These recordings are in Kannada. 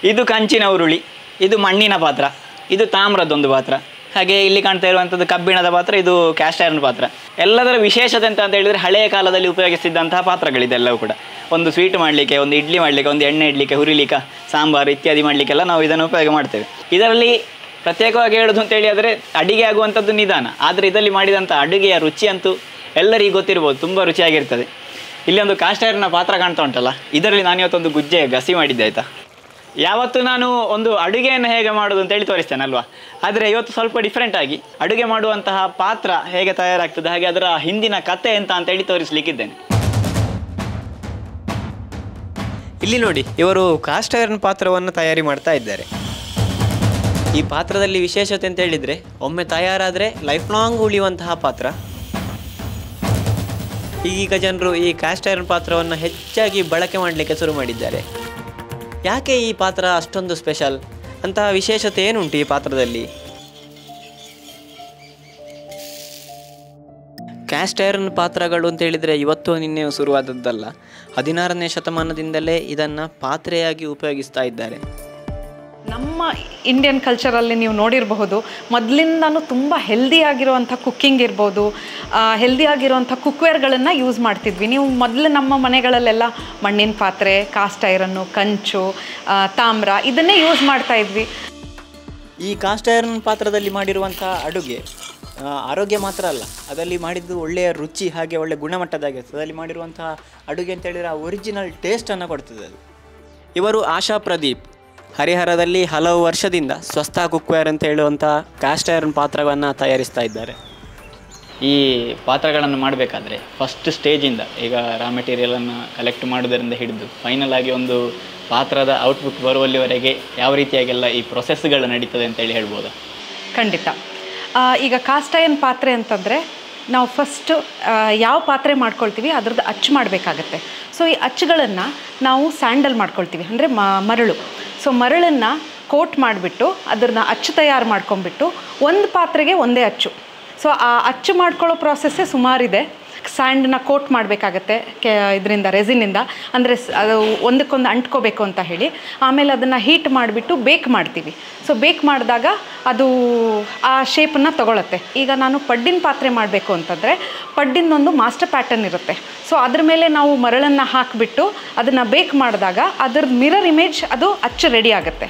ಇದು ಕಂಚಿನ ಉರುಳಿ ಇದು ಮಣ್ಣಿನ ಪಾತ್ರ ಇದು ತಾಮ್ರದೊಂದು ಪಾತ್ರ ಹಾಗೆ ಇಲ್ಲಿ ಕಾಣ್ತಾ ಇರುವಂಥದ್ದು ಕಬ್ಬಿಣದ ಪಾತ್ರ ಇದು ಕ್ಯಾಸ್ಟ್ ಐರನ್ ಪಾತ್ರ ಎಲ್ಲದರ ವಿಶೇಷತೆ ಅಂತ ಅಂತ ಹೇಳಿದರೆ ಹಳೆಯ ಕಾಲದಲ್ಲಿ ಉಪಯೋಗಿಸಿದ್ದಂತಹ ಪಾತ್ರಗಳಿದೆಲ್ಲವೂ ಕೂಡ ಒಂದು ಸ್ವೀಟ್ ಮಾಡಲಿಕ್ಕೆ ಒಂದು ಇಡ್ಲಿ ಮಾಡಲಿಕ್ಕೆ ಒಂದು ಎಣ್ಣೆ ಇಡ್ಲಿಕ್ಕೆ ಹುರಿಲಿಕ್ಕೆ ಸಾಂಬಾರು ಇತ್ಯಾದಿ ಮಾಡಲಿಕ್ಕೆಲ್ಲ ನಾವು ಇದನ್ನು ಉಪಯೋಗ ಮಾಡ್ತೇವೆ ಇದರಲ್ಲಿ ಪ್ರತ್ಯೇಕವಾಗಿ ಹೇಳೋದು ಅಂತೇಳಿ ಆದರೆ ಅಡಿಗೆ ಆಗುವಂಥದ್ದು ನಿಧಾನ ಆದರೆ ಇದರಲ್ಲಿ ಮಾಡಿದಂಥ ಅಡುಗೆಯ ರುಚಿ ಅಂತೂ ಎಲ್ಲರಿಗೂ ಗೊತ್ತಿರ್ಬೋದು ತುಂಬ ರುಚಿಯಾಗಿರ್ತದೆ ಇಲ್ಲಿ ಒಂದು ಕಾಸ್ಟ್ ಐರನ್ನ ಪಾತ್ರ ಕಾಣ್ತಾ ಉಂಟಲ್ಲ ಇದರಲ್ಲಿ ನಾನು ಇವತ್ತೊಂದು ಗುಜ್ಜೆ ಗಸಿ ಮಾಡಿದ್ದೆ ಆಯಿತಾ ಯಾವತ್ತು ನಾನು ಒಂದು ಅಡುಗೆಯನ್ನು ಹೇಗೆ ಮಾಡೋದು ಅಂತೇಳಿ ತೋರಿಸ್ತೇನೆ ಅಲ್ವಾ ಆದರೆ ಇವತ್ತು ಸ್ವಲ್ಪ ಡಿಫ್ರೆಂಟ್ ಆಗಿ ಅಡುಗೆ ಮಾಡುವಂತಹ ಪಾತ್ರ ಹೇಗೆ ತಯಾರಾಗ್ತದೆ ಹಾಗೆ ಅದರ ಹಿಂದಿನ ಕತೆ ಎಂತ ಅಂತೇಳಿ ತೋರಿಸ್ಲಿಕ್ಕಿದ್ದೇನೆ ಇಲ್ಲಿ ನೋಡಿ ಇವರು ಕಾಸ್ಟ್ ಐರನ್ ಪಾತ್ರವನ್ನು ತಯಾರಿ ಮಾಡ್ತಾ ಇದ್ದಾರೆ ಈ ಪಾತ್ರದಲ್ಲಿ ವಿಶೇಷತೆ ಅಂತ ಹೇಳಿದರೆ ಒಮ್ಮೆ ತಯಾರಾದರೆ ಲೈಫ್ ಲಾಂಗ್ ಉಳಿಯುವಂತಹ ಪಾತ್ರ ಈಗೀಗ ಜನರು ಈ ಕಾಸ್ಟ್ ಐರನ್ ಪಾತ್ರವನ್ನು ಹೆಚ್ಚಾಗಿ ಬಳಕೆ ಮಾಡಲಿಕ್ಕೆ ಶುರು ಮಾಡಿದ್ದಾರೆ ಯಾಕೆ ಈ ಪಾತ್ರ ಅಷ್ಟೊಂದು ಸ್ಪೆಷಲ್ ಅಂತಹ ವಿಶೇಷತೆ ಏನುಂಟು ಈ ಪಾತ್ರದಲ್ಲಿ ಕ್ಯಾಸ್ಟ್ ಐರನ್ ಪಾತ್ರಗಳು ಅಂತ ಹೇಳಿದರೆ ಇವತ್ತು ನಿನ್ನೆ ಶುರುವಾದದ್ದಲ್ಲ ಹದಿನಾರನೇ ಶತಮಾನದಿಂದಲೇ ಇದನ್ನು ಪಾತ್ರೆಯಾಗಿ ಉಪಯೋಗಿಸ್ತಾ ಇದ್ದಾರೆ ನಮ್ಮ ಇಂಡಿಯನ್ ಕಲ್ಚರಲ್ಲಿ ನೀವು ನೋಡಿರಬಹುದು ಮೊದಲಿಂದನೂ ತುಂಬ ಹೆಲ್ದಿ ಆಗಿರುವಂಥ ಕುಕ್ಕಿಂಗ್ ಇರ್ಬೋದು ಹೆಲ್ದಿ ಆಗಿರುವಂಥ ಕುಕ್ವೇರ್ಗಳನ್ನು ಯೂಸ್ ಮಾಡ್ತಿದ್ವಿ ನೀವು ಮೊದಲು ನಮ್ಮ ಮನೆಗಳಲ್ಲೆಲ್ಲ ಮಣ್ಣಿನ ಪಾತ್ರೆ ಕಾಸ್ಟ್ ಐರನ್ನು ಕಂಚು ಆ, ತಾಮ್ರ ಇದನ್ನೇ ಯೂಸ್ ಮಾಡ್ತಾ ಇದ್ವಿ ಈ ಕಾಸ್ಟ್ ಐರನ್ ಪಾತ್ರದಲ್ಲಿ ಮಾಡಿರುವಂತಹ ಅಡುಗೆ ಆ, ಆರೋಗ್ಯ ಮಾತ್ರ ಅಲ್ಲ ಅದರಲ್ಲಿ ಮಾಡಿದ್ದು ಒಳ್ಳೆಯ ರುಚಿ ಹಾಗೆ ಒಳ್ಳೆಯ ಗುಣಮಟ್ಟದಾಗಿರ್ತದೆ ಅದರಲ್ಲಿ ಮಾಡಿರುವಂತಹ ಅಡುಗೆ ಅಂತ ಹೇಳಿದರೆ ಆ ಒರಿಜಿನಲ್ ಟೇಸ್ಟನ್ನು ಕೊಡ್ತದೆ ಅದು ಇವರು ಆಶಾ ಪ್ರದೀಪ್ ಹರಿಹರದಲ್ಲಿ ಹಲವು ವರ್ಷದಿಂದ ಸ್ವಸ್ಥ ಕುಕ್ವೇರ್ ಅಂತ ಹೇಳುವಂಥ ಕಾಸ್ಟ್ ಐರನ್ ಪಾತ್ರವನ್ನು ತಯಾರಿಸ್ತಾ ಇದ್ದಾರೆ ಈ ಪಾತ್ರಗಳನ್ನು ಮಾಡಬೇಕಾದ್ರೆ ಫಸ್ಟ್ ಸ್ಟೇಜಿಂದ ಈಗ ರಾ ಮೆಟೀರಿಯಲನ್ನು ಕಲೆಕ್ಟ್ ಮಾಡೋದರಿಂದ ಹಿಡಿದು ಫೈನಲ್ ಆಗಿ ಒಂದು ಪಾತ್ರದ ಔಟ್ಪುಟ್ ಬರುವಲ್ಲಿವರೆಗೆ ಯಾವ ರೀತಿಯಾಗೆಲ್ಲ ಈ ಪ್ರೊಸೆಸ್ಗಳು ನಡೀತದೆ ಅಂತೇಳಿ ಹೇಳ್ಬೋದಾ ಖಂಡಿತ ಆ, ಈಗ ಕಾಸ್ಟ್ ಐರನ್ ಪಾತ್ರೆ ಅಂತಂದರೆ ನಾವು ಫಸ್ಟು ಯಾವ ಪಾತ್ರೆ ಮಾಡ್ಕೊಳ್ತೀವಿ ಅದ್ರದ್ದು ಅಚ್ಚು ಮಾಡಬೇಕಾಗತ್ತೆ ಸೊ ಈ ಅಚ್ಚುಗಳನ್ನು ನಾವು ಸ್ಯಾಂಡಲ್ ಮಾಡ್ಕೊಳ್ತೀವಿ ಅಂದರೆ ಮರಳು ಸೊ ಮರಳನ್ನು ಕೋಟ್ ಮಾಡಿಬಿಟ್ಟು ಅದನ್ನ ಅಚ್ಚು ತಯಾರು ಮಾಡ್ಕೊಂಬಿಟ್ಟು ಒಂದು ಪಾತ್ರೆಗೆ ಒಂದೇ ಅಚ್ಚು ಸೊ ಆ ಅಚ್ಚು ಮಾಡ್ಕೊಳ್ಳೋ ಪ್ರಾಸೆಸ್ಸೇ ಸುಮಾರಿದೆ ಸ್ಯಾಂಡನ್ನ ಕೋಟ್ ಮಾಡಬೇಕಾಗತ್ತೆ ಕೆ ಇದರಿಂದ ರೆಸಿನಿಂದ ಅಂದರೆ ಅದು ಒಂದಕ್ಕೊಂದು ಅಂಟ್ಕೋಬೇಕು ಅಂತ ಹೇಳಿ ಆಮೇಲೆ ಅದನ್ನು ಹೀಟ್ ಮಾಡಿಬಿಟ್ಟು ಬೇಕ್ ಮಾಡ್ತೀವಿ ಸೊ ಬೇಕ್ ಮಾಡಿದಾಗ ಅದು ಆ ಶೇಪನ್ನು ತಗೊಳುತ್ತೆ ಈಗ ನಾನು ಪಡ್ಡಿನ ಪಾತ್ರೆ ಮಾಡಬೇಕು ಅಂತಂದರೆ ಪಡ್ಡಿನೊಂದು ಮಾಸ್ಟರ್ ಪ್ಯಾಟರ್ನ್ ಇರುತ್ತೆ ಸೊ ಅದ್ರ ಮೇಲೆ ನಾವು ಮರಳನ್ನು ಹಾಕಿಬಿಟ್ಟು ಅದನ್ನು ಬೇಕ್ ಮಾಡಿದಾಗ ಅದ್ರದ್ದು ಮಿರರ್ ಇಮೇಜ್ ಅದು ಅಚ್ಚು ರೆಡಿ ಆಗುತ್ತೆ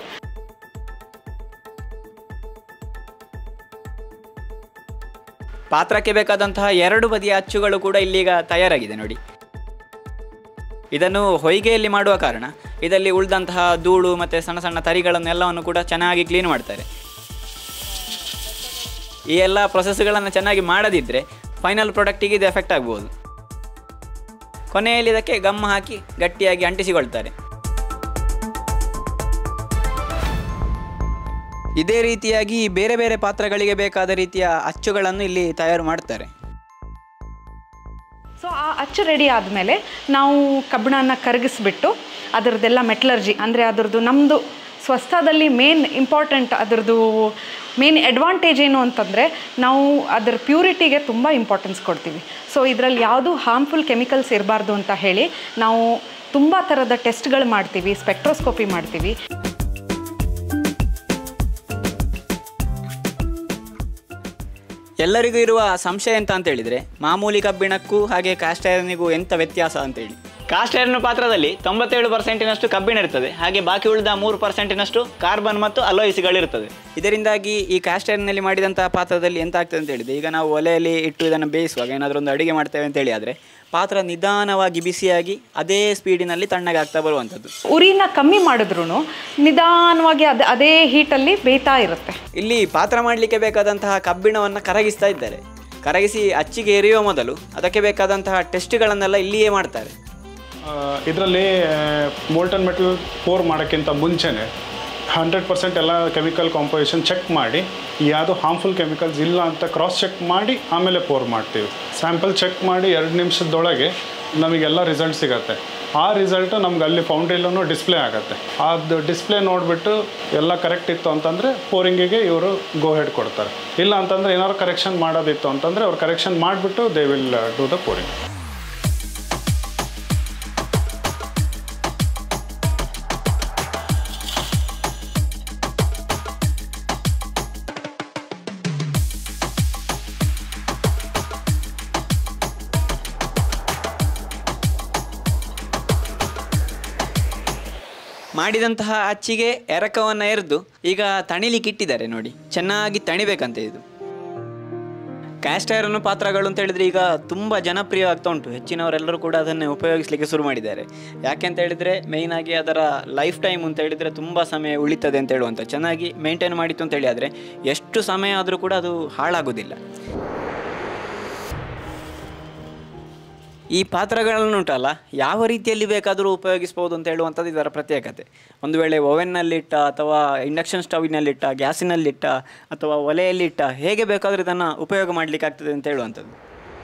ಪಾತ್ರಕ್ಕೆ ಬೇಕಾದಂತಹ ಎರಡು ಬದಿಯ ಅಚ್ಚುಗಳು ಕೂಡ ಇಲ್ಲೀಗ ತಯಾರಾಗಿದೆ ನೋಡಿ ಇದನ್ನು ಹೊಯ್ಗೆಯಲ್ಲಿ ಮಾಡುವ ಕಾರಣ ಇದರಲ್ಲಿ ಉಳಿದಂತಹ ಧೂಳು ಮತ್ತು ಸಣ್ಣ ಸಣ್ಣ ತರಿಗಳನ್ನೆಲ್ಲವನ್ನು ಕೂಡ ಚೆನ್ನಾಗಿ ಕ್ಲೀನ್ ಮಾಡ್ತಾರೆ ಈ ಎಲ್ಲ ಪ್ರೊಸೆಸ್ಗಳನ್ನು ಚೆನ್ನಾಗಿ ಮಾಡದಿದ್ದರೆ ಫೈನಲ್ ಪ್ರಾಡಕ್ಟಿಗೆ ಇದು ಎಫೆಕ್ಟ್ ಆಗ್ಬೋದು ಕೊನೆಯಲ್ಲಿ ಇದಕ್ಕೆ ಗಮ್ ಹಾಕಿ ಗಟ್ಟಿಯಾಗಿ ಅಂಟಿಸಿಕೊಳ್ತಾರೆ ಇದೇ ರೀತಿಯಾಗಿ ಬೇರೆ ಬೇರೆ ಪಾತ್ರಗಳಿಗೆ ಬೇಕಾದ ರೀತಿಯ ಅಚ್ಚುಗಳನ್ನು ಇಲ್ಲಿ ತಯಾರು ಮಾಡ್ತಾರೆ ಸೊ ಆ ಅಚ್ಚು ರೆಡಿ ಆದಮೇಲೆ ನಾವು ಕಬ್ಬಣನ ಕರಗಿಸ್ಬಿಟ್ಟು ಅದರದ್ದೆಲ್ಲ ಮೆಟ್ಲರ್ಜಿ ಅಂದರೆ ಅದರದ್ದು ನಮ್ಮದು ಸ್ವಸ್ಥದಲ್ಲಿ ಮೇನ್ ಇಂಪಾರ್ಟೆಂಟ್ ಅದರದ್ದು ಮೇನ್ ಅಡ್ವಾಂಟೇಜ್ ಏನು ಅಂತಂದರೆ ನಾವು ಅದರ ಪ್ಯೂರಿಟಿಗೆ ತುಂಬ ಇಂಪಾರ್ಟೆನ್ಸ್ ಕೊಡ್ತೀವಿ ಸೊ ಇದರಲ್ಲಿ ಯಾವುದು ಹಾರ್ಮ್ಫುಲ್ ಕೆಮಿಕಲ್ಸ್ ಇರಬಾರ್ದು ಅಂತ ಹೇಳಿ ನಾವು ತುಂಬ ಥರದ ಟೆಸ್ಟ್ಗಳು ಮಾಡ್ತೀವಿ ಸ್ಪೆಕ್ಟ್ರೋಸ್ಕೋಪಿ ಮಾಡ್ತೀವಿ ಎಲ್ಲರಿಗೂ ಇರುವ ಸಂಶಯ ಎಂತ ಅಂತ ಹೇಳಿದ್ರೆ ಮಾಮೂಲಿ ಕಬ್ಬಿಣಕ್ಕೂ ಹಾಗೆ ಕಾಸ್ಟ್ ಐರನ್ನಿಗೂ ಎಂತ ವ್ಯತ್ಯಾಸ ಅಂತೇಳಿ ಕಾಸ್ಟ್ ಐರನ್ ಪಾತ್ರದಲ್ಲಿ ತೊಂಬತ್ತೇಳು ಪರ್ಸೆಂಟಿನಷ್ಟು ಕಬ್ಬಿಣ ಇರ್ತದೆ ಹಾಗೆ ಬಾಕಿ ಉಳಿದ ಮೂರು ಪರ್ಸೆಂಟಿನಷ್ಟು ಕಾರ್ಬನ್ ಮತ್ತು ಅಲೋಯಿಸ್ಗಳಿರ್ತದೆ ಇದರಿಂದಾಗಿ ಈ ಕಾಸ್ಟ್ ಐರನ್ನಲ್ಲಿ ಮಾಡಿದಂತಹ ಪಾತ್ರದಲ್ಲಿ ಎಂತ ಆಗ್ತದೆ ಅಂತ ಹೇಳಿದ್ರೆ ಈಗ ನಾವು ಒಲೆಯಲ್ಲಿ ಇಟ್ಟು ಇದನ್ನು ಬೇಯಿಸುವಾಗ ಏನಾದರೂ ಒಂದು ಅಡುಗೆ ಮಾಡ್ತೇವೆ ಅಂತೇಳಿ ಆದರೆ ಪಾತ್ರ ನಿಧಾನವಾಗಿ ಬಿಸಿಯಾಗಿ ಅದೇ ಸ್ಪೀಡಿನಲ್ಲಿ ತಣ್ಣಗಾಗ್ತಾ ಬರುವಂಥದ್ದು ಉರಿನ ಕಮ್ಮಿ ಮಾಡಿದ್ರೂ ನಿಧಾನವಾಗಿ ಅದು ಅದೇ ಹೀಟಲ್ಲಿ ಬೇಯ್ತಾ ಇರುತ್ತೆ ಇಲ್ಲಿ ಪಾತ್ರ ಮಾಡಲಿಕ್ಕೆ ಬೇಕಾದಂತಹ ಕಬ್ಬಿಣವನ್ನು ಕರಗಿಸ್ತಾ ಇದ್ದಾರೆ ಕರಗಿಸಿ ಅಚ್ಚಿಗೆ ಎರೆಯುವ ಮೊದಲು ಅದಕ್ಕೆ ಬೇಕಾದಂತಹ ಟೆಸ್ಟ್ಗಳನ್ನೆಲ್ಲ ಇಲ್ಲಿಯೇ ಮಾಡ್ತಾರೆ ಇದರಲ್ಲಿ ಮೋಲ್ಟನ್ ಮೆಟಲ್ ಪೋರ್ ಮಾಡೋಕ್ಕಿಂತ ಮುಂಚೆನೆ ಹಂಡ್ರೆಡ್ ಪರ್ಸೆಂಟ್ ಎಲ್ಲ ಕೆಮಿಕಲ್ ಕಾಂಪೋಸಿಷನ್ ಚೆಕ್ ಮಾಡಿ ಯಾವುದು ಹಾರ್ಮ್ಫುಲ್ ಕೆಮಿಕಲ್ಸ್ ಇಲ್ಲ ಅಂತ ಕ್ರಾಸ್ ಚೆಕ್ ಮಾಡಿ ಆಮೇಲೆ ಪೋರ್ ಮಾಡ್ತೀವಿ ಸ್ಯಾಂಪಲ್ ಚೆಕ್ ಮಾಡಿ ಎರಡು ನಿಮಿಷದೊಳಗೆ ನಮಗೆಲ್ಲ ರಿಸಲ್ಟ್ ಸಿಗತ್ತೆ ಆ ರಿಸಲ್ಟು ನಮ್ಗೆ ಅಲ್ಲಿ ಫೌಂಡ್ರಿಲೂ ಡಿಸ್ಪ್ಲೇ ಆಗುತ್ತೆ ಅದು ಡಿಸ್ಪ್ಲೇ ನೋಡಿಬಿಟ್ಟು ಎಲ್ಲ ಕರೆಕ್ಟ್ ಇತ್ತು ಅಂತಂದರೆ ಪೋರಿಂಗಿಗೆ ಇವರು ಗೋ ಹೆಡ್ ಕೊಡ್ತಾರೆ ಇಲ್ಲ ಅಂತಂದರೆ ಏನಾದ್ರು ಕರೆಕ್ಷನ್ ಮಾಡೋದಿತ್ತು ಅಂತಂದರೆ ಅವ್ರು ಕರೆಕ್ಷನ್ ಮಾಡಿಬಿಟ್ಟು they will do the pouring ಮಾಡಿದಂತಹ ಅಚ್ಚಿಗೆ ಎರಕವನ್ನು ಎರೆದು ಈಗ ತಣಿಲಿಕ್ಕೆ ಇಟ್ಟಿದ್ದಾರೆ ನೋಡಿ ಚೆನ್ನಾಗಿ ತಣಿಬೇಕಂತೆ ಇದು ಕ್ಯಾಸ್ಟ್ ಐರನ್ ಪಾತ್ರಗಳು ಅಂತ ಹೇಳಿದ್ರೆ ಈಗ ತುಂಬ ಜನಪ್ರಿಯ ಆಗ್ತಾ ಉಂಟು ಹೆಚ್ಚಿನವರೆಲ್ಲರೂ ಕೂಡ ಅದನ್ನೇ ಉಪಯೋಗಿಸಲಿಕ್ಕೆ ಶುರು ಮಾಡಿದ್ದಾರೆ ಯಾಕೆ ಅಂತ ಹೇಳಿದ್ರೆ ಮೇಯ್ನ್ ಆಗಿ ಅದರ ಲೈಫ್ ಟೈಮ್ ಅಂತ ಹೇಳಿದ್ರೆ ತುಂಬ ಸಮಯ ಉಳಿತದೆ ಅಂತ ಹೇಳುವಂಥ ಚೆನ್ನಾಗಿ ಮೇಂಟೈನ್ ಮಾಡಿತ್ತು ಅಂತ ಹೇಳಿ ಆದರೆ ಎಷ್ಟು ಸಮಯ ಆದರೂ ಕೂಡ ಅದು ಹಾಳಾಗೋದಿಲ್ಲ ಈ ಪಾತ್ರಗಳನ್ನು ಉಂಟಲ್ಲ ಯಾವ ರೀತಿಯಲ್ಲಿ ಬೇಕಾದರೂ ಉಪಯೋಗಿಸ್ಬೋದು ಅಂತ ಹೇಳುವಂಥದ್ದು ಇದರ ಪ್ರತ್ಯೇಕತೆ ಒಂದು ವೇಳೆ ಓವೆನ್ನಲ್ಲಿಟ್ಟ ಅಥವಾ ಇಂಡಕ್ಷನ್ ಸ್ಟವ್ನಲ್ಲಿಟ್ಟ ಗ್ಯಾಸಿನಲ್ಲಿಟ್ಟ ಅಥವಾ ಒಲೆಯಲ್ಲಿಟ್ಟ ಹೇಗೆ ಬೇಕಾದರೂ ಇದನ್ನು ಉಪಯೋಗ ಮಾಡಲಿಕ್ಕೆ ಆಗ್ತದೆ ಅಂತ ಹೇಳುವಂಥದ್ದು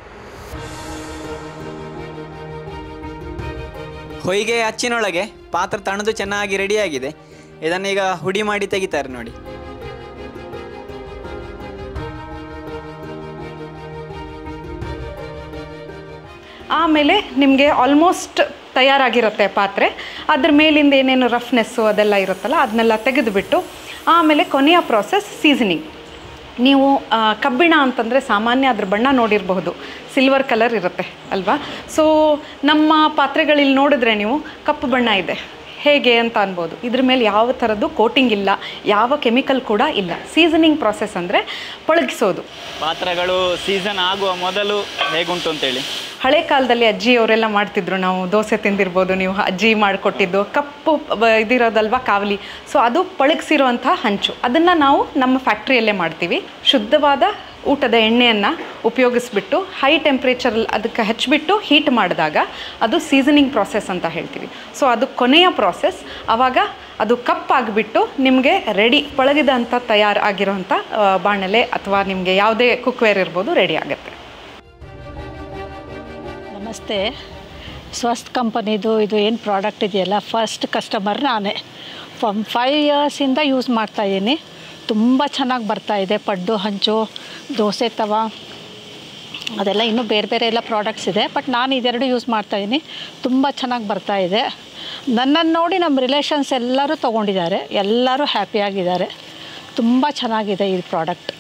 ಹೊಯ್ಗೆ ಅಚ್ಚಿನೊಳಗೆ ಪಾತ್ರ ತಣದು ಚೆನ್ನಾಗಿ ರೆಡಿಯಾಗಿದೆ ಇದನ್ನೀಗ ಹುಡಿ ಮಾಡಿ ತೆಗಿತಾರೆ ನೋಡಿ ಆಮೇಲೆ ನಿಮಗೆ ಆಲ್ಮೋಸ್ಟ್ ತಯಾರಾಗಿರುತ್ತೆ ಪಾತ್ರೆ ಅದ್ರ ಮೇಲಿಂದ ಏನೇನು ರಫ್ನೆಸ್ಸು ಅದೆಲ್ಲ ಇರುತ್ತಲ್ಲ ಅದನ್ನೆಲ್ಲ ತೆಗೆದುಬಿಟ್ಟು ಆಮೇಲೆ ಕೊನೆಯ ಪ್ರಾಸೆಸ್ ಸೀಸನಿಂಗ್ ನೀವು ಆ, ಕಬ್ಬಿಣ ಅಂತಂದರೆ ಸಾಮಾನ್ಯ ಅದ್ರ ಬಣ್ಣ ನೋಡಿರಬಹುದು ಸಿಲ್ವರ್ ಕಲರ್ ಇರುತ್ತೆ ಅಲ್ವಾ ಸೊ ನಮ್ಮ ಪಾತ್ರೆಗಳಲ್ಲಿ ನೋಡಿದ್ರೆ ನೀವು ಕಪ್ಪು ಬಣ್ಣ ಇದೆ ಹೇಗೆ ಅಂತ ಅನ್ಬೋದು ಇದ್ರ ಮೇಲೆ ಯಾವ ಥರದ್ದು ಕೋಟಿಂಗ್ ಇಲ್ಲ ಯಾವ ಕೆಮಿಕಲ್ ಕೂಡ ಇಲ್ಲ ಸೀಸನಿಂಗ್ ಪ್ರಾಸೆಸ್ ಅಂದರೆ ಪಳಗಿಸೋದು ಪಾತ್ರಗಳು ಸೀಸನ್ ಆಗುವ ಮೊದಲು ಹೇಗುಂಟು ಅಂತೇಳಿ ಹಳೆ ಕಾಲದಲ್ಲಿ ಅಜ್ಜಿ ಅವರೆಲ್ಲ ಮಾಡ್ತಿದ್ರು ನಾವು ದೋಸೆ ತಿಂದಿರ್ಬೋದು ನೀವು ಅಜ್ಜಿ ಮಾಡಿಕೊಟ್ಟಿದ್ದು ಕಪ್ಪು ಬ- ಇದಿರೋದಲ್ವಾ ಕಾವಲಿ ಸೊ ಅದು ಪಳಗಿಸಿರುವಂಥ ಹಂಚು ಅದನ್ನು ನಾವು ನಮ್ಮ ಫ್ಯಾಕ್ಟ್ರಿಯಲ್ಲೇ ಮಾಡ್ತೀವಿ ಶುದ್ಧವಾದ ಊಟದ ಎಣ್ಣೆಯನ್ನು ಉಪಯೋಗಿಸ್ಬಿಟ್ಟು ಹೈ ಟೆಂಪ್ರೇಚರ್ ಅದಕ್ಕೆ ಹಚ್ಚಿಬಿಟ್ಟು ಹೀಟ್ ಮಾಡಿದಾಗ ಅದು ಸೀಸನಿಂಗ್ ಪ್ರಾಸೆಸ್ ಅಂತ ಹೇಳ್ತೀವಿ ಸೊ ಅದು ಕೊನೆಯ ಪ್ರಾಸೆಸ್ ಆವಾಗ ಅದು ಕಪ್ಪಾಗಿಬಿಟ್ಟು ನಿಮಗೆ ರೆಡಿ ಪಳಗಿದಂಥ ತಯಾರು ಆಗಿರೋಂಥ ಆ, ಬಾಣಲೆ ಅಥವಾ ನಿಮಗೆ ಯಾವುದೇ ಕುಕ್ವೇರ್ ಇರ್ಬೋದು ರೆಡಿ ಆಗುತ್ತೆ ನಮಸ್ತೆ ಸ್ವಸ್ತ್ ಕಂಪನಿದು ಇದು ಏನು ಪ್ರಾಡಕ್ಟ್ ಇದೆಯಲ್ಲ ಫಸ್ಟ್ ಕಸ್ಟಮರ್ ನಾನೇ ಫ್ರಮ್ ಫೈವ್ ಇಯರ್ಸಿಂದ ಯೂಸ್ ಮಾಡ್ತಾಯಿದ್ದೀನಿ ತುಂಬ ಚೆನ್ನಾಗಿ ಬರ್ತಾ ಇದೆ ಪಡ್ಡು ಹಂಚು ದೋಸೆ ತವ ಅದೆಲ್ಲ ಇನ್ನೂ ಬೇರೆ ಬೇರೆ ಎಲ್ಲ ಪ್ರಾಡಕ್ಟ್ಸ್ ಇದೆ ಬಟ್ ನಾನು ಇದೆರಡು ಯೂಸ್ ಮಾಡ್ತಾಯಿದ್ದೀನಿ ತುಂಬ ಚೆನ್ನಾಗಿ ಬರ್ತಾ ಇದೆ ನನ್ನನ್ನು ನೋಡಿ ನಮ್ಮ ರಿಲೇಷನ್ಸ್ ಎಲ್ಲರೂ ತೊಗೊಂಡಿದ್ದಾರೆ ಎಲ್ಲರೂ ಹ್ಯಾಪಿಯಾಗಿದ್ದಾರೆ ತುಂಬ ಚೆನ್ನಾಗಿದೆ ಈ ಪ್ರಾಡಕ್ಟ್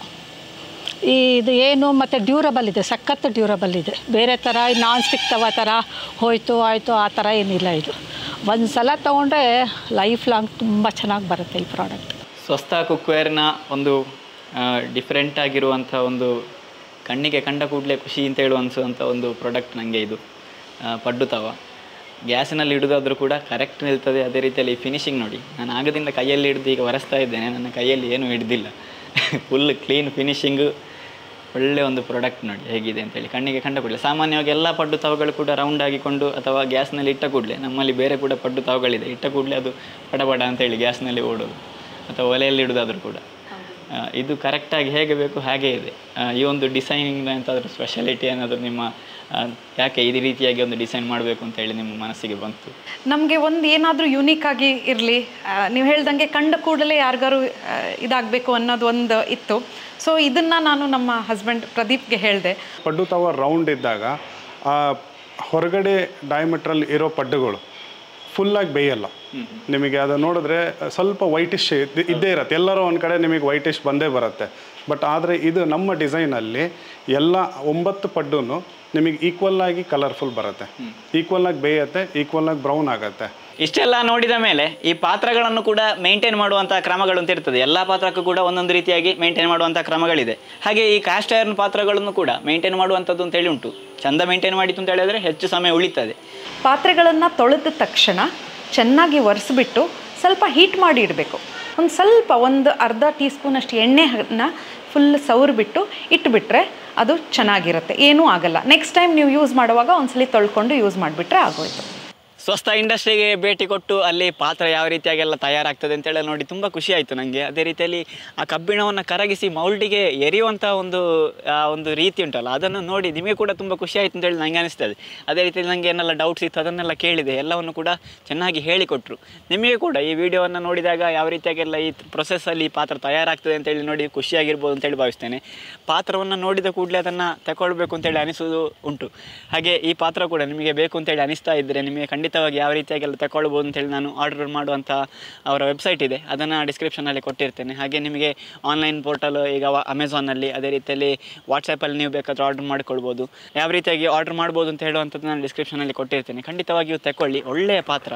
ಈ ಇದು ಏನು ಮತ್ತು ಡ್ಯೂರಬಲ್ ಇದೆ ಸಖತ್ ಡ್ಯೂರಬಲ್ ಇದೆ ಬೇರೆ ಥರ ನಾನ್ ಸ್ಟಿಕ್ ತವ ಥರ ಹೋಯ್ತು ಆಯಿತು ಆ ಥರ ಏನಿಲ್ಲ ಇದು ಒಂದು ಸಲ ತೊಗೊಂಡ್ರೆ ಲೈಫ್ ಲಾಂಗ್ ತುಂಬ ಚೆನ್ನಾಗಿ ಬರುತ್ತೆ ಈ ಪ್ರಾಡಕ್ಟ್ ಸ್ವಸ್ಥ ಕುಕ್ವೇರ್ನ ಒಂದು ಡಿಫ್ರೆಂಟ್ ಆಗಿರುವಂಥ ಒಂದು ಕಣ್ಣಿಗೆ ಕಂಡ ಕೂಡಲೇ ಖುಷಿ ಅಂತ ಹೇಳುವ ಅನಿಸುವಂಥ ಒಂದು ಪ್ರಾಡಕ್ಟ್ ನನಗೆ ಇದು ಆ, ಪಡ್ಡು ತವ ಗ್ಯಾಸಿನಲ್ಲಿ ಹಿಡಿದಾದರೂ ಕೂಡ ಕರೆಕ್ಟ್ ನಿಲ್ತದೆ ಅದೇ ರೀತಿಯಲ್ಲಿ ಫಿನಿಶಿಂಗ್ ನೋಡಿ ನಾನು ಆಗದಿಂದ ಕೈಯಲ್ಲಿ ಹಿಡಿದು ಈಗ ಒರೆಸ್ತಾ ಇದ್ದೇನೆ ನನ್ನ ಕೈಯಲ್ಲಿ ಏನೂ ಹಿಡ್ದಿಲ್ಲ ಫುಲ್ ಕ್ಲೀನ್ ಫಿನಿಶಿಂಗು ಒಳ್ಳೆ ಒಂದು ಪ್ರಾಡಕ್ಟ್ ನೋಡಿ ಹೇಗಿದೆ ಅಂತೇಳಿ ಕಣ್ಣಿಗೆ ಕಂಡ ಕೂಡಲೇ ಸಾಮಾನ್ಯವಾಗಿ ಎಲ್ಲ ಪಡ್ಡು ತಾವುಗಳು ಕೂಡ ರೌಂಡ್ ಆಗಿಕೊಂಡು ಅಥವಾ ಗ್ಯಾಸ್ನಲ್ಲಿ ಇಟ್ಟ ಕೂಡಲೇ ನಮ್ಮಲ್ಲಿ ಬೇರೆ ಕೂಡ ಪಡ್ಡು ತಾವುಗಳಿದೆ ಇಟ್ಟ ಕೂಡಲೇ ಅದು ಪಡಪಡ ಅಂತೇಳಿ ಗ್ಯಾಸ್ನಲ್ಲಿ ಓಡೋದು ಅಥವಾ ಒಲೆಯಲ್ಲಿ ಇಡೋದಾದರೂ ಕೂಡ ಆ, ಇದು ಕರೆಕ್ಟಾಗಿ ಹೇಗೆ ಬೇಕು ಹಾಗೇ ಇದೆ ಆ, ಈ ಒಂದು ಡಿಸೈನಿಂಗ್ ಎಂತಾದರೂ ಸ್ಪೆಷಾಲಿಟಿ ಏನಾದರೂ ನಿಮ್ಮ ಆ, ಯಾಕೆ ಈ ರೀತಿಯಾಗಿ ಒಂದು ಡಿಸೈನ್ ಮಾಡಬೇಕು ಅಂತ ಹೇಳಿ ನಿಮ್ಮ ಮನಸ್ಸಿಗೆ ಬಂತು ನಮಗೆ ಒಂದು ಏನಾದರೂ ಯುನೀಕ್ ಆಗಿ ಇರಲಿ ನೀವು ಹೇಳ್ದಂಗೆ ಕಂಡ ಕೂಡಲೇ ಯಾರಿಗಾರು ಇದಾಗಬೇಕು ಅನ್ನೋದು ಒಂದು ಇತ್ತು ಸೊ ಇದನ್ನು ನಾನು ನಮ್ಮ ಹಸ್ಬೆಂಡ್ ಪ್ರದೀಪ್ಗೆ ಹೇಳಿದೆ ಪಡ್ಡು ತವ ರೌಂಡ್ ಇದ್ದಾಗ ಆ ಹೊರಗಡೆ ಡಯಾಮೀಟ್ರಲ್ಲಿ ಇರೋ ಪಡ್ಡುಗಳು ಫುಲ್ಲಾಗಿ ಬೇಯಲ್ಲ ನಿಮಗೆ ಅದು ನೋಡಿದ್ರೆ ಸ್ವಲ್ಪ ವೈಟಿಶ್ ಇದ್ದೇ ಇರುತ್ತೆ ಎಲ್ಲರೂ ಒಂದು ಕಡೆ ನಿಮಗೆ ವೈಟಿಶ್ ಬಂದೇ ಬರುತ್ತೆ ಬಟ್ ಆದರೆ ಇದು ನಮ್ಮ ಡಿಸೈನಲ್ಲಿ ಎಲ್ಲ ಒಂಬತ್ತು ಪಡ್ಡು ನಿಮಗೆ ಈಕ್ವಲ್ ಆಗಿ ಕಲರ್ಫುಲ್ ಬರುತ್ತೆ ಈಕ್ವಲ್ ಆಗಿ ಬೇಯುತ್ತೆ ಈಕ್ವಲ್ ಆಗಿ ಬ್ರೌನ್ ಆಗುತ್ತೆ ಇಷ್ಟೆಲ್ಲ ನೋಡಿದ ಮೇಲೆ ಈ ಪಾತ್ರಗಳನ್ನು ಕೂಡ ಮೇಂಟೈನ್ ಮಾಡುವಂಥ ಕ್ರಮಗಳು ಅಂತ ಇರ್ತದೆ ಎಲ್ಲ ಪಾತ್ರಕ್ಕೂ ಕೂಡ ಒಂದೊಂದು ರೀತಿಯಾಗಿ ಮೇಂಟೈನ್ ಮಾಡುವಂಥ ಕ್ರಮಗಳಿದೆ ಹಾಗೆ ಈ ಕಾಸ್ಟ್ ಐರನ್ ಪಾತ್ರಗಳನ್ನು ಕೂಡ ಮೇಂಟೈನ್ ಮಾಡುವಂಥದ್ದು ಅಂತೇಳಿ ಉಂಟು ಚಂದ ಮೇಂಟೈನ್ ಮಾಡಿತ್ತು ಅಂತ ಹೇಳಿದ್ರೆ ಹೆಚ್ಚು ಸಮಯ ಉಳಿತದೆ ಪಾತ್ರೆಗಳನ್ನು ತೊಳೆದ ತಕ್ಷಣ ಚೆನ್ನಾಗಿ ಒರೆಸ್ಬಿಟ್ಟು ಸ್ವಲ್ಪ ಹೀಟ್ ಮಾಡಿ ಇಡಬೇಕು ಒಂದು ಸ್ವಲ್ಪ ಒಂದು ಅರ್ಧ ಟೀ ಸ್ಪೂನಷ್ಟು ಎಣ್ಣೆನ ಫುಲ್ ಸವರ್ಬಿಟ್ಟು ಇಟ್ಬಿಟ್ರೆ ಅದು ಚೆನ್ನಾಗಿರುತ್ತೆ ಏನೂ ಆಗಲ್ಲ ನೆಕ್ಸ್ಟ್ ಟೈಮ್ ನೀವು ಯೂಸ್ ಮಾಡುವಾಗ ಒಂದ್ಸಲಿ ತೊಳ್ಕೊಂಡು ಯೂಸ್ ಮಾಡಿಬಿಟ್ರೆ ಆಗೋಯ್ತು ಸ್ವಸ್ಥ ಇಂಡಸ್ಟ್ರಿಗೆ ಭೇಟಿ ಕೊಟ್ಟು ಅಲ್ಲಿ ಪಾತ್ರ ಯಾವ ರೀತಿಯಾಗೆಲ್ಲ ತಯಾರಾಗ್ತದೆ ಅಂತೇಳಿ ನೋಡಿ ತುಂಬ ಖುಷಿ ಆಯಿತು ನನಗೆ ಅದೇ ರೀತಿಯಲ್ಲಿ ಆ ಕಬ್ಬಿಣವನ್ನು ಕರಗಿಸಿ ಮೌಲ್ಡಿಗೆ ಎರೆಯುವಂಥ ಒಂದು ಆ ಒಂದು ರೀತಿ ಉಂಟಲ್ಲ ಅದನ್ನು ನೋಡಿ ನಿಮಗೆ ಕೂಡ ತುಂಬ ಖುಷಿ ಆಯಿತು ಅಂತೇಳಿ ನನಗೆ ಅನಿಸ್ತದೆ ಅದೇ ರೀತಿಯಲ್ಲಿ ನನಗೆ ಏನೆಲ್ಲ ಡೌಟ್ಸ್ ಇತ್ತು ಅದನ್ನೆಲ್ಲ ಕೇಳಿದೆ ಎಲ್ಲವನ್ನು ಕೂಡ ಚೆನ್ನಾಗಿ ಹೇಳಿಕೊಟ್ರು ನಿಮಗೆ ಕೂಡ ಈ ವಿಡಿಯೋವನ್ನು ನೋಡಿದಾಗ ಯಾವ ರೀತಿಯಾಗೆಲ್ಲ ಈ ಪ್ರೊಸೆಸ್ಸಲ್ಲಿ ಈ ಪಾತ್ರ ತಯಾರಾಗ್ತದೆ ಅಂತೇಳಿ ನೋಡಿ ಖುಷಿಯಾಗಿರ್ಬೋದು ಅಂತೇಳಿ ಭಾವಿಸ್ತೇನೆ ಪಾತ್ರವನ್ನು ನೋಡಿದ ಕೂಡಲೇ ಅದನ್ನು ತಗೊಳ್ಬೇಕು ಅಂತೇಳಿ ಅನಿಸೋದು ಉಂಟು ಹಾಗೆ ಈ ಪಾತ್ರ ಕೂಡ ನಿಮಗೆ ಬೇಕು ಅಂತೇಳಿ ಅನಿಸ್ತಾ ಇದ್ದರೆ ನಿಮಗೆ ಖಂಡಿತವಾಗಿ ಯಾವ ರೀತಿಯಾಗೆಲ್ಲ ತಗೊಳ್ಬೋದು ಅಂತೇಳಿ ನಾನು ಆರ್ಡರ್ ಮಾಡುವಂಥ ಅವರ ವೆಬ್ಸೈಟ್ ಇದೆ ಅದನ್ನು ಡಿಸ್ಕ್ರಿಪ್ಷನಲ್ಲಿ ಕೊಟ್ಟಿರ್ತೇನೆ ಹಾಗೆ ನಿಮಗೆ ಆನ್ಲೈನ್ ಪೋರ್ಟಲ್ ಈಗ ಅಮೆಝಾನಲ್ಲಿ ಅದೇ ರೀತಿಯಲ್ಲಿ ವಾಟ್ಸಪ್ಪಲ್ಲಿ ನೀವು ಬೇಕಾದರೂ ಆರ್ಡರ್ ಮಾಡ್ಕೊಳ್ಬೋದು ಯಾವ ರೀತಿಯಾಗಿ ಆರ್ಡರ್ ಮಾಡ್ಬೋದು ಅಂತ ಹೇಳುವಂಥದ್ದು ನಾನು ಡಿಸ್ಕ್ರಿಪ್ಷನಲ್ಲಿ ಕೊಟ್ಟಿರ್ತೇನೆ ಖಂಡಿತವಾಗಿಯೂ ತಗೊಳ್ಳಿ ಒಳ್ಳೆಯ ಪಾತ್ರ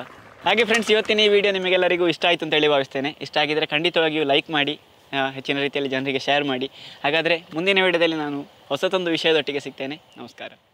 ಹಾಗೆ ಫ್ರೆಂಡ್ಸ್ ಇವತ್ತಿನ ಈ ವಿಡಿಯೋ ನಿಮಗೆಲ್ಲರಿಗೂ ಇಷ್ಟ ಆಯಿತು ಅಂತೇಳಿ ಭಾವಿಸ್ತೇನೆ ಇಷ್ಟ ಆಗಿದ್ದರೆ ಖಂಡಿತವಾಗಿಯೂ ಲೈಕ್ ಮಾಡಿ ಆ, ಹೆಚ್ಚಿನ ರೀತಿಯಲ್ಲಿ ಜನರಿಗೆ ಶೇರ್ ಮಾಡಿ ಹಾಗಾದರೆ ಮುಂದಿನ ವಿಡಿಯೋದಲ್ಲಿ ನಾನು ಹೊಸತೊಂದು ವಿಷಯದೊಟ್ಟಿಗೆ ಸಿಗ್ತೇನೆ ನಮಸ್ಕಾರ